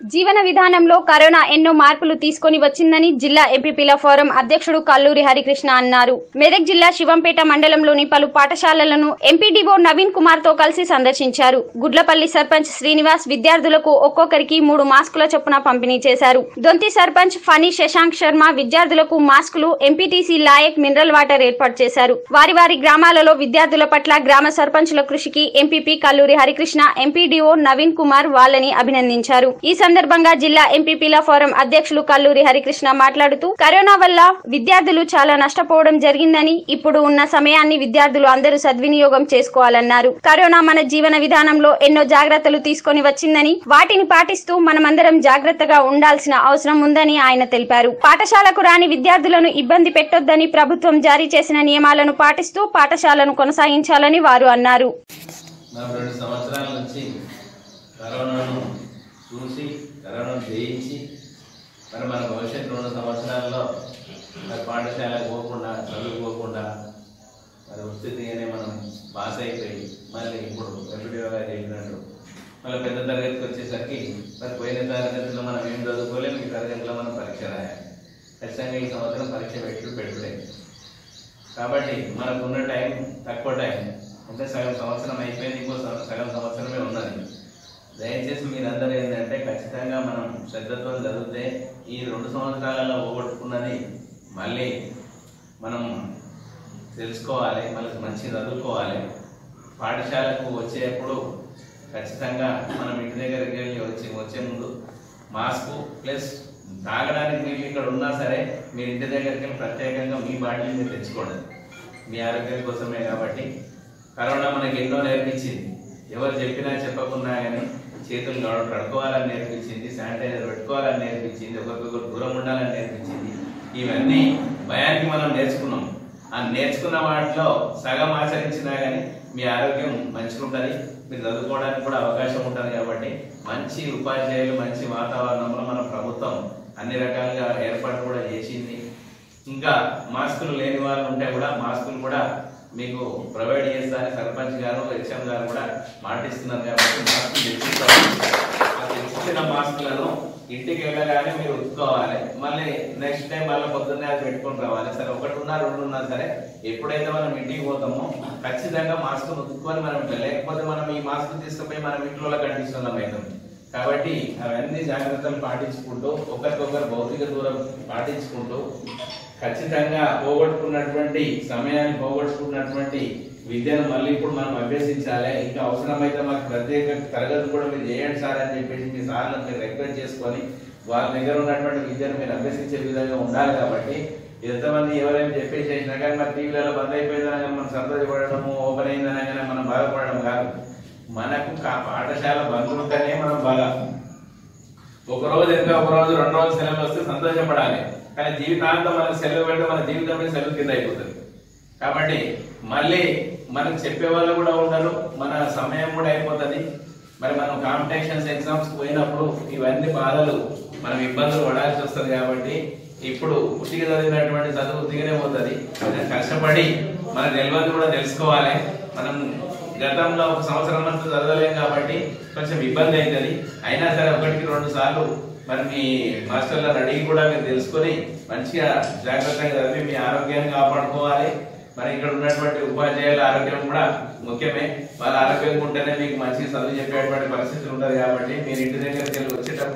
జీవన విధానంలో కరోనా ఎన్నో మార్పులు తీసుకొని వచ్చిందని జిల్లా ఎంపీపీల ఫోరం అధ్యక్షుడు కల్లూరి హరికృష్ణ అన్నారు మెదక్ జిల్లా శివంపేట మండలంలోని పలు పాఠశాలలను ఎంపీడీఓ నవీన్ కుమార్ తో కలిసి సందర్శించారు గుడ్లపల్లి సర్పంచ్ శ్రీనివాస్ విద్యార్థులకు ఒక్కొక్కరికి మూడు మాస్కుల చొప్పున పంపిణీ చేశారు దొంతి సర్పంచ్ ఫనీ శశాంక్ శర్మ విద్యార్థులకు మాస్కులు ఎంపీటీసీ లాయక్ మినరల్ వాటర్ ఏర్పాటు చేశారు వారి వారి గ్రామాలలో విద్యార్థుల పట్ల గ్రామ సర్పంచుల కృషికి ఎంపీపీ కల్లూరి హరికృష్ణ ఎంపీడీఓ నవీన్ కుమార్ వాళ్ళని అభినందించారు ఈ సందర్భంగా జిల్లా ఎంపీపీల ఫోరం అధ్యక్షులు కల్లూరి హరికృష్ణ మాట్లాడుతూ కరోనా వల్ల విద్యార్థులు చాలా నష్టపోవడం జరిగిందని ఇప్పుడు ఉన్న సమయాన్ని విద్యార్థులు అందరూ సద్వినియోగం చేసుకోవాలన్నారు కరోనా మన జీవన విధానంలో ఎన్నో జాగ్రత్తలు తీసుకొని వచ్చిందని వాటిని పాటిస్తూ మనమందరం జాగ్రత్తగా ఉండాల్సిన అవసరం ఉందని ఆయన తెలిపారు పాఠశాలకు రాని విద్యార్థులను ఇబ్బంది పెట్టొద్దని ప్రభుత్వం జారీ చేసిన నియమాలను పాటిస్తూ పాఠశాలను కొనసాగించాలని వారు అన్నారు మనం రెండు సంవత్సరాల నుంచి కరోనాను చూసి కరోనాను జయించి మరి మన భవిష్యత్తు రెండు సంవత్సరాల్లో మరి పాఠశాలకు పోకుండా చదువుకోకుండా మరి ఉచితంగానే మనం పాస్ అయిపోయి మళ్ళీ ఇప్పుడు ఎంపీడీఓ గారు చెప్పినట్టు మళ్ళీ పెద్ద తరగతికి వచ్చేసరికి మరి పోయిన తరగతిలో మనం ఏం చదువుకోలేము ఈ తరగతిలో మనం పరీక్ష రాయాలి ఖచ్చితంగా ఈ సంవత్సరం పరీక్ష పెట్టుడు పెట్టుడే కాబట్టి మనకున్న టైం తక్కువ టైం అంటే సగం సంవత్సరం అయిపోయింది ఇంకో సం- సగం సంవత్సరమే ఉన్నది దయచేసి మీరందరూ ఏంటంటే ఖచ్చితంగా మనం శ్రద్ధతో చదివితే ఈ రెండు సంవత్సరాలలో పోగొట్టుకున్నది మళ్ళీ మనం తెలుసుకోవాలి మళ్ళీ మంచి చదువుకోవాలి పాఠశాలకు వచ్చేప్పుడు ఖచ్చితంగా మనం ఇంటి దగ్గరికి వెళ్ళి వచ్చి వచ్చే ముందు మాస్క్ ప్లస్ తాగడానికి నీళ్ళు ఇక్కడ ఉన్నా సరే మీరు ఇంటి దగ్గరికి వెళ్ళి ప్రత్యేకంగా మీ బాటిల్ మీరు తెచ్చుకోండి మీ ఆరోగ్యం కోసమే కాబట్టి కరోనా మనకి ఎన్నో నేర్పించింది ఎవరు చెప్పినా చెప్పకున్నా కానీ చేతులు కడు- కడుక్కోవాలని నేర్పించింది శానిటైజర్ పెట్టుకోవాలని నేర్పించింది ఒకరికొకరు దూరం ఉండాలని నేర్పించింది ఇవన్నీ భయానికి మనం నేర్చుకున్నాం ఆ నేర్చుకున్న వాటిలో సగం ఆచరించినా కానీ మీ ఆరోగ్యం మంచిగా ఉంటుంది మీరు చదువుకోవడానికి కూడా అవకాశం ఉంటుంది కాబట్టి మంచి ఉపాధ్యాయులు మంచి వాతావరణంలో మన ప్రభుత్వం అన్ని రకాలుగా ఏర్పాటు కూడా చేసింది ఇంకా మాస్కులు లేని వాళ్ళు ఉంటే కూడా మాస్కులు కూడా మీకు ప్రొవైడ్ చేస్తారని సర్పంచ్ గారు హెచ్ఎం గారు కూడా మాటిస్తున్నారు కాబట్టి మాస్కులు తెచ్చిస్తారు ఆ తెచ్చిన మాస్కులను ఇంటికి వెళ్ళగానే మీరు ఉతుక్కోవాలి మళ్ళీ నెక్స్ట్ టైం మళ్ళీ పొద్దున్నే అది పెట్టుకొని రావాలి సరే ఒకటి ఉన్నా రెండు ఉన్నా సరే ఎప్పుడైతే మనం ఇంటికి పోతామో ఖచ్చితంగా మాస్క్ ఉతుక్కొని మనం లేకపోతే మనం ఈ మాస్క్ తీసుకుపోయి మనం ఇంట్లో కండిషన్ అవుతాం కాబట్టి అవన్నీ జాగ్రత్తలు పాటించుకుంటూ ఒకరికొకరు భౌతిక దూరం పాటించుకుంటూ ఖచ్చితంగా పోగొట్టుకున్నటువంటి సమయాన్ని పోగొట్టుకున్నటువంటి విద్యను మళ్ళీ ఇప్పుడు మనం అభ్యసించాలి ఇంకా అవసరమైతే మాకు ప్రత్యేక తరగతి కూడా మీరు చేయండి సార్ అని చెప్పేసి మీ సార్లను మీరు రిక్వెస్ట్ చేసుకొని వాళ్ళ దగ్గర ఉన్నటువంటి విద్యను మీరు అభ్యసించే విధంగా ఉండాలి కాబట్టి ఎంతమంది ఎవరైనా చెప్పేసి చేసినా కానీ మరి టీవీలలో బంద్ అయిపోయిందనగా మనం సంతోషపడడము ఓపెన్ అయిందనగానే మనం బాధపడడం కాదు మనకు కా- పాఠశాల బంద్ ఉంటేనే మనం బాగా ఒక రోజు ఎంత ఒక రోజు రెండు రోజులు సెలవులు వస్తే సంతోషపడాలి కానీ జీవితాంతం మనకు సెలవు పెడితే మన జీవితమే సెలవు కింద అయిపోతుంది కాబట్టి మళ్ళీ మనకు చెప్పే వాళ్ళు కూడా ఉండరు మన సమయం కూడా అయిపోతుంది మరి మనం కాంపిటీషన్స్ ఎగ్జామ్స్ పోయినప్పుడు ఇవన్నీ బాధలు మనం ఇబ్బందులు పడాల్సి వస్తుంది కాబట్టి ఇప్పుడు ఉట్టిగా చదివినటువంటి చదువు ఉట్టిగానే పోతుంది మనం కష్టపడి మన తెలియదు కూడా తెలుసుకోవాలి మనం గతంలో ఒక సంవత్సరం అంతా చదవలేం కాబట్టి కొంచెం ఇబ్బంది అవుతుంది అయినా సరే ఒకటికి రెండు సార్లు మరి మీ మాస్టర్లను అడిగి కూడా మీరు తెలుసుకొని మంచిగా జాగ్రత్తగా చదివి మీ ఆరోగ్యాన్ని కాపాడుకోవాలి మరి ఇక్కడ ఉన్నటువంటి ఉపాధ్యాయుల ఆరోగ్యం కూడా ముఖ్యమే వాళ్ళ ఆరోగ్యంగా ఉంటేనే మీకు మంచి చదువు చెప్పేటువంటి పరిస్థితులు ఉంటుంది కాబట్టి మీరు ఇంటి దగ్గరికి వెళ్ళి వచ్చేటప్పుడు